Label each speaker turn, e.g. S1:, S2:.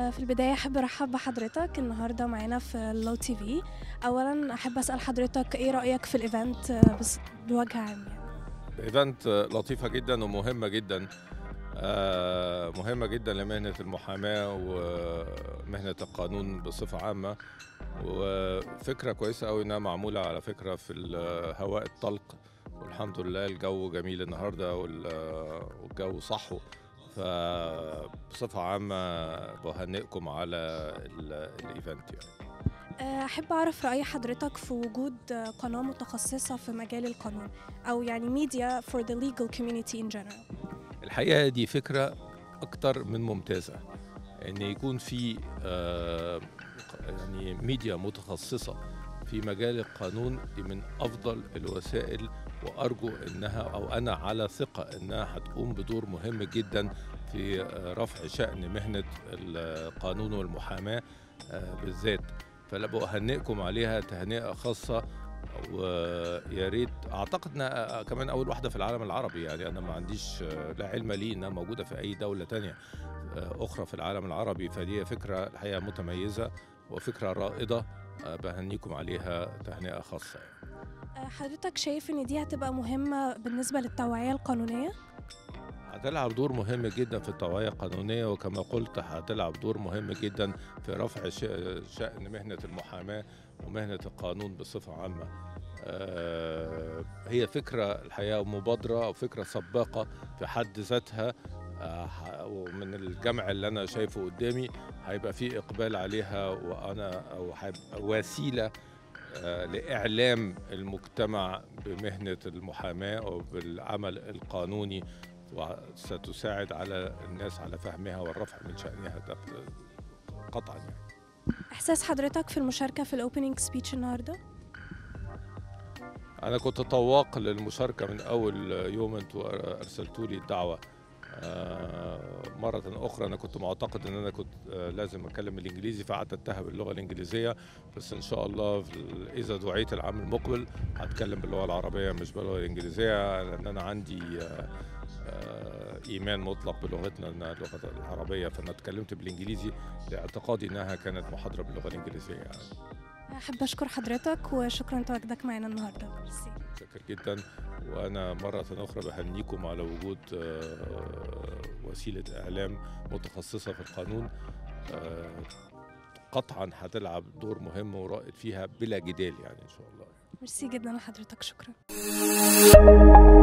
S1: آه، في البداية أحب أرحب بحضرتك النهاردة معانا في لو تي في أولا أحب أسأل حضرتك إيه رأيك في الإيفنت آه، بس بوجه عام يعني
S2: ايفنت لطيفة جدا ومهمة جدا آه، مهمة جدا لمهنة المحاماة ومهنة القانون بصفة عامة وفكرة كويسة قوي انها معمولة على فكرة في الهواء الطلق والحمد لله الجو جميل النهاردة وال- والجو صحو فبصفة عامة بهنئكم على ال- الايفنت يعني
S1: آه، أحب أعرف رأي حضرتك في وجود آه، قناة متخصصة في مجال القانون أو يعني ميديا for the legal community in general
S2: الحقيقه دي فكره اكتر من ممتازه ان يكون في آه، يعني ميديا متخصصه في مجال القانون دي من افضل الوسائل وارجو انها او انا على ثقه انها هتقوم بدور مهم جدا في آه، رفع شان مهنه القانون والمحاماه آه، بالذات فلا بأهنئكم عليها تهنئه خاصه ويا ريت اعتقد انها كمان اول واحده في العالم العربي يعني انا ما عنديش آه، لا علم لي انها موجوده في اي دوله تانية آه، اخرى في العالم العربي فدي فكره الحقيقه متميزه وفكره رائده آه، بهنيكم عليها تهنئه خاصه يعني.
S1: آه، حضرتك شايف إن دي هتبقى مهمة بالنسبة للتوعية القانونية؟
S2: هتلعب دور مهم جدا في التوعيه القانونيه وكما قلت هتلعب دور مهم جدا في رفع ش- شان مهنه المحاماه ومهنه القانون بصفه عامه آه، هي فكره الحقيقه مبادره او فكره سباقه في حد ذاتها آه، ح- ومن الجمع اللي انا شايفه قدامي هيبقى في اقبال عليها وانا او هيبقى وسيله آه، لاعلام المجتمع بمهنه المحاماه وبالعمل القانوني وستساعد على الناس على فهمها والرفع من شأنها ده قطعا يعني
S1: إحساس حضرتك في المشاركة في الأوبننج سبيتش النهاردة؟
S2: أنا كنت طواق للمشاركة من أول يوم أنتوا أرسلتوا لي الدعوة آه، مرة أخرى أنا كنت معتقد إن أنا كنت آه، لازم أتكلم الإنجليزي فقعدت أتهم باللغة الإنجليزية بس إن شاء الله في ال- إذا دعيت العام المقبل هتكلم باللغة العربية مش باللغة الإنجليزية لأن أنا عندي آه، آه، إيمان مطلق بلغتنا إنها اللغة العربية فأنا اتكلمت بالإنجليزي لاعتقادي إنها كانت محاضرة باللغة الإنجليزية يعني.
S1: أحب أشكر حضرتك وشكرا تواجدك معنا النهاردة ميرسي.
S2: متشكر جدا وانا مره اخرى بهنيكم على وجود آه، وسيله اعلام متخصصه في القانون آه، قطعا هتلعب دور مهم ورائد فيها بلا جدال يعني ان شاء الله
S1: ميرسي جدا لحضرتك شكرا